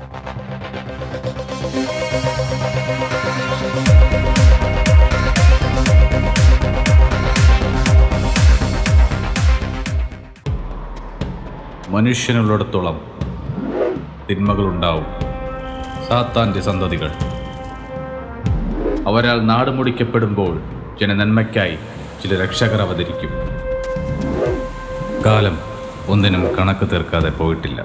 മനുഷ്യനുള്ളിടത്തോളം തിന്മകളുണ്ടാവും സാത്താൻ്റെ സന്തതികൾ അവരാൽ നാട് മുടിക്കപ്പെടുമ്പോൾ ജനനന്മയ്ക്കായി ചില രക്ഷകർ അവതരിക്കും കാലം ഒന്നിനും കണക്ക് തീർക്കാതെ പോയിട്ടില്ല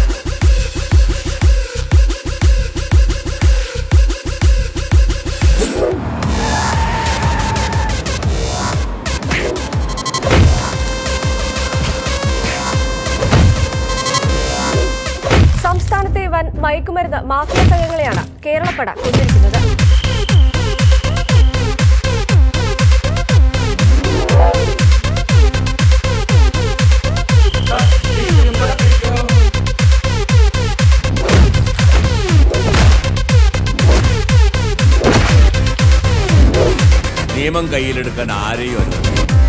സംസ്ഥാനത്തെ വൻ മയക്കുമരുന്ന് മാഫിയ സംഘങ്ങളെയാണ് കേരളപ്പട കൊണ്ടിരിക്കുന്നത് നിയമം കയ്യിലെടുക്കാൻ ആരെയും അല്ല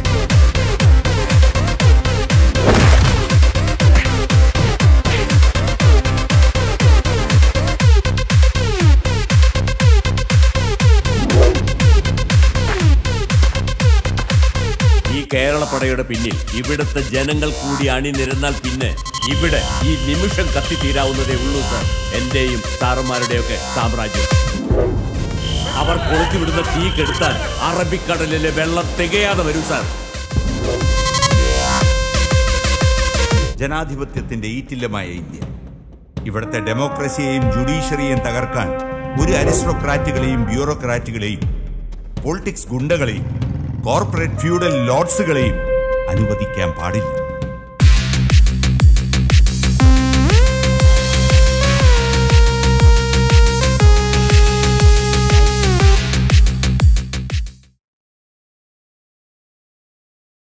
ഈ കേരളപ്പടയുടെ പിന്നിൽ ഇവിടുത്തെ ജനങ്ങൾ കൂടി അണിനിരന്നാൽ പിന്നെ ഇവിടെ ഈ നിമിഷം കത്തിത്തീരാവുന്നതേ ഉള്ളൂ സാർ എന്റെയും സാറുമാരുടെയൊക്കെ സാമ്രാജ്യം അവർ കൊളുത്തിവിടുന്ന തീ കെടുത്താൻ അറബിക്കടലിലെ വെള്ളം തികയാതെ വരും സാർ ജനാധിപത്യത്തിന്റെ ഈറ്റില്ലമായ ഇന്ത്യ ഇവിടുത്തെ ഡെമോക്രസിയെയും ജുഡീഷ്യറിയെയും തകർക്കാൻ ഒരു അരിസ്ട്രോക്രാറ്റുകളെയും ബ്യൂറോക്രാറ്റുകളെയും പൊളിറ്റിക്സ് ഗുണ്ടകളെയും കോർപ്പറേറ്റ് ഫ്യൂഡൽ ലോഡ്സുകളെയും അനുവദിക്കാൻ പാടില്ല